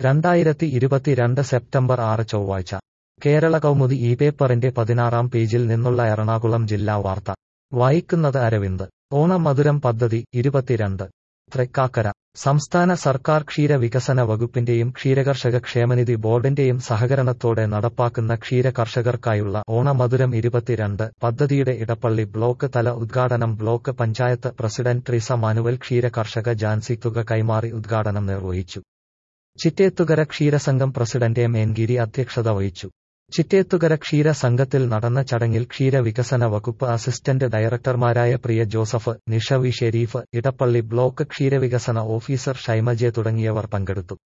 രണ്ടായിരത്തി ഇരുപത്തിരണ്ട് സെപ്റ്റംബർ ആറ് ചൊവ്വാഴ്ച കേരള കൗമുദി ഈ പേപ്പറിന്റെ പതിനാറാം പേജിൽ നിന്നുള്ള എറണാകുളം ജില്ലാ വാർത്ത വായിക്കുന്നത് അരവിന്ദ് ഓണം മധുരം പദ്ധതി ഇരുപത്തിരണ്ട് തൃക്കാക്കര സംസ്ഥാന സർക്കാർ ക്ഷീര വികസന വകുപ്പിന്റെയും ക്ഷീരകർഷക ക്ഷേമനിധി ബോർഡിന്റെയും സഹകരണത്തോടെ നടപ്പാക്കുന്ന ക്ഷീര കർഷകർക്കായുള്ള ഓണമധുരം ഇരുപത്തിരണ്ട് പദ്ധതിയുടെ ഇടപ്പള്ളി ബ്ലോക്ക് തല ഉദ്ഘാടനം ബ്ലോക്ക് പഞ്ചായത്ത് പ്രസിഡന്റ് ട്രീസ മാനുവൽ ക്ഷീര കർഷക ജാൻസി തുക കൈമാറി ഉദ്ഘാടനം നിർവഹിച്ചു ചിറ്റേത്തുകര ക്ഷീരസംഘം പ്രസിഡന്റ് എം എൻ ഗിരി അധ്യക്ഷത വഹിച്ചു ചിറ്റേത്തുകര ക്ഷീര സംഘത്തിൽ നടന്ന ചടങ്ങിൽ ക്ഷീര വികസന വകുപ്പ് അസിസ്റ്റന്റ് ഡയറക്ടർമാരായ പ്രിയ ജോസഫ് നിഷ വി ഷെരീഫ് ഇടപ്പള്ളി ബ്ലോക്ക് ക്ഷീരവികസന ഓഫീസർ ഷൈമജെ തുടങ്ങിയവർ പങ്കെടുത്തു